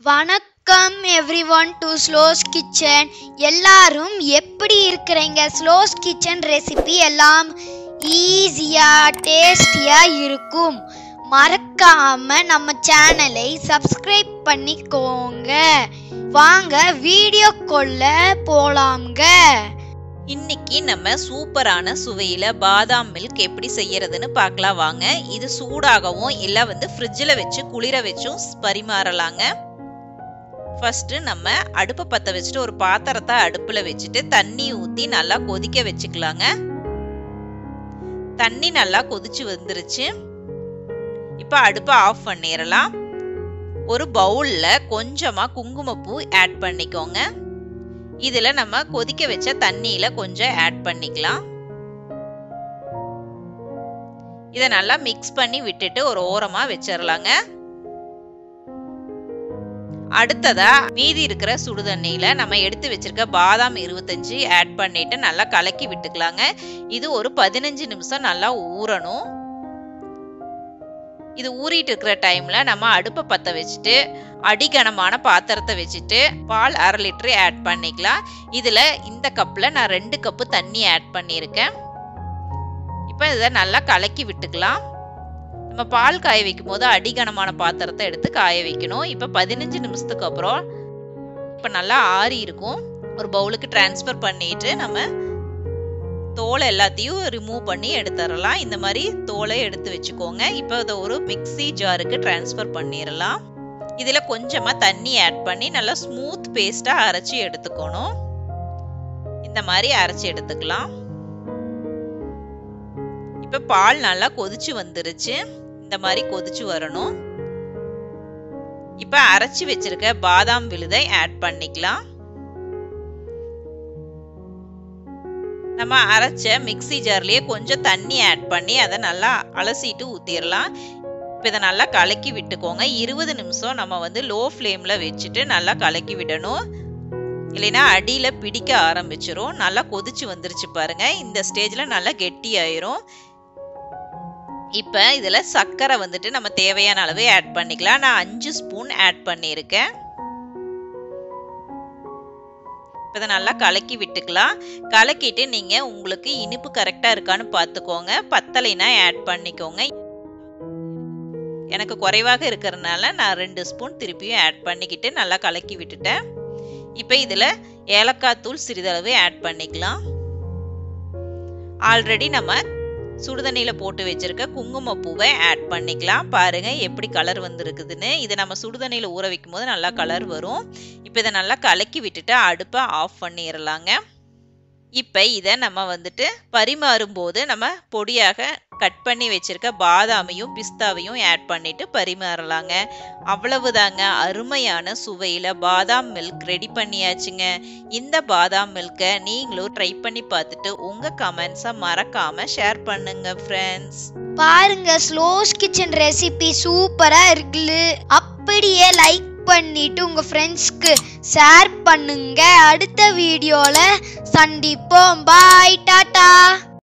வணக்கம் everyone to slow's kitchen எல்லாரும் எப்படி இருக்கிறீங்க ஸ்லோஸ் கிச்சன் ரெசிபி எல்லாம் ஈஸியாக டேஸ்டியாக இருக்கும் மறக்காம நம்ம சேனலை சப்ஸ்கிரைப் பண்ணிக்கோங்க வாங்க வீடியோ கொள்ள போலாம்ங்க இன்னைக்கு நம்ம சூப்பரான சுவையில பாதாம் மில்க் எப்படி செய்யறதுன்னு பார்க்கலாம் வாங்க இது சூடாகவும் இல்லை வந்து ஃப்ரிட்ஜில் வச்சு குளிர வச்சும் பரிமாறலாங்க ஃபர்ஸ்ட் நம்ம அடுப்பை பற்ற வச்சுட்டு ஒரு பாத்திரத்தை அடுப்பில் வச்சுட்டு தண்ணி ஊற்றி நல்லா கொதிக்க வச்சுக்கலாங்க தண்ணி நல்லா கொதிச்சு வந்துருச்சு இப்போ அடுப்பை ஆஃப் பண்ணிடலாம் ஒரு பவுலில் கொஞ்சமாக குங்குமப்பூ ஆட் பண்ணிக்கோங்க இதில் நம்ம கொதிக்க வச்ச தண்ணியில் கொஞ்சம் ஆட் பண்ணிக்கலாம் இதை நல்லா மிக்ஸ் பண்ணி விட்டுட்டு ஒரு ஓரமாக வச்சிடலாங்க அடுத்ததா மீதி இருக்கிற சுடுதண்ணியில நம்ம எடுத்து வச்சிருக்க பாதாம் இருபத்தஞ்சு ஆட் பண்ணிட்டு நல்லா கலக்கி விட்டுக்கலாங்க இது ஒரு பதினஞ்சு நிமிஷம் நல்லா ஊறணும் இது ஊறிட்டு இருக்கிற டைம்ல நம்ம அடுப்பை பற்ற வச்சுட்டு அடிகனமான பாத்திரத்தை வச்சுட்டு பால் அரை லிட்டரு ஆட் பண்ணிக்கலாம் இதில் இந்த கப்பில் நான் ரெண்டு கப்பு தண்ணி ஆட் பண்ணியிருக்கேன் இப்போ இதை நல்லா கலக்கி விட்டுக்கலாம் நம்ம பால் காய வைக்கும் போது அடிகனமான பாத்திரத்தை எடுத்து காய வைக்கணும் இப்போ பதினஞ்சு நிமிஷத்துக்கு அப்புறம் இப்போ நல்லா ஆறி இருக்கும் ஒரு பவுலுக்கு டிரான்ஸ்ஃபர் பண்ணிட்டு நம்ம தோலை எல்லாத்தையும் ரிமூவ் பண்ணி எடுத்துடலாம் இந்த மாதிரி தோலை எடுத்து வச்சுக்கோங்க இப்போ இதை ஒரு மிக்சி ஜாருக்கு டிரான்ஸ்ஃபர் பண்ணிடலாம் இதில் கொஞ்சமாக தண்ணி ஆட் பண்ணி நல்லா ஸ்மூத் பேஸ்ட்டாக அரைச்சி எடுத்துக்கணும் இந்த மாதிரி அரைச்சி எடுத்துக்கலாம் இப்போ பால் நல்லா கொதிச்சு வந்துருச்சு இந்த மாதிரி கொதிச்சு வரணும் இப்போ அரைச்சி வச்சிருக்க பாதாம் விழுதை ஆட் பண்ணிக்கலாம் நம்ம அரைச்ச மிக்சி ஜார்லேயே கொஞ்சம் தண்ணி ஆட் பண்ணி அதை நல்லா அலசிட்டு ஊற்றிடலாம் இப்போ இதை நல்லா கலக்கி விட்டுக்கோங்க இருபது நிமிஷம் நம்ம வந்து லோ ஃப்ளேமில் வச்சுட்டு நல்லா கலக்கி விடணும் இல்லைன்னா அடியில் பிடிக்க ஆரம்பிச்சிரும் நல்லா கொதிச்சு வந்துருச்சு பாருங்க இந்த ஸ்டேஜில் நல்லா கெட்டி ஆயிரும் இப்போ இதில் சர்க்கரை வந்துட்டு நம்ம தேவையான அளவு ஆட் பண்ணிக்கலாம் நான் அஞ்சு ஸ்பூன் ஆட் பண்ணியிருக்கேன் இப்போ இதை நல்லா கலக்கி விட்டுக்கலாம் கலக்கிட்டு நீங்கள் உங்களுக்கு இனிப்பு கரெக்டாக இருக்கான்னு பார்த்துக்கோங்க பத்தலைனா ஆட் பண்ணிக்கோங்க எனக்கு குறைவாக இருக்கிறதுனால நான் ரெண்டு ஸ்பூன் திருப்பியும் ஆட் பண்ணிக்கிட்டு நல்லா கலக்கி விட்டுட்டேன் இப்போ இதில் ஏலக்காய் தூள் சிறிதளவு ஆட் பண்ணிக்கலாம் ஆல்ரெடி நம்ம சுடுதண்ணியில் போட்டு வச்சிருக்க குங்குமப்பூவை ஆட் பண்ணிக்கலாம் பாருங்க எப்படி கலர் வந்திருக்குதுன்னு இதை நம்ம சுடுதண்ணியில் ஊற வைக்கும் போது நல்லா கலர் வரும் இப்போ இதை நல்லா கலக்கி விட்டுட்டு அடுப்பை ஆஃப் பண்ணிடலாங்க இப்போ இதை நம்ம வந்துட்டு பரிமாறும் போது நம்ம பொடியாக கட் பண்ணி வச்சிருக்க பாதாமையும் பிஸ்தாவையும் ஆட் பண்ணிட்டு பரிமாறலாங்க அவ்வளவுதாங்க அருமையான சுவையில் பாதாம் மில்க் ரெடி பண்ணியாச்சுங்க இந்த பாதாம் மில்கை நீங்களும் ட்ரை பண்ணி பார்த்துட்டு உங்கள் கமெண்ட்ஸை மறக்காம ஷேர் பண்ணுங்க ஃப்ரெண்ட்ஸ் பாருங்க ஸ்லோஸ் கிச்சன் ரெசிபி சூப்பரா இருக்குல்ல அப்படியே லைக் பண்ணிட்டு உங்க ஃப்ரெண்ட்ஸ்க்கு ஷேர் பண்ணுங்க அடுத்த வீடியோல சந்திப்போம் பாய் டாடா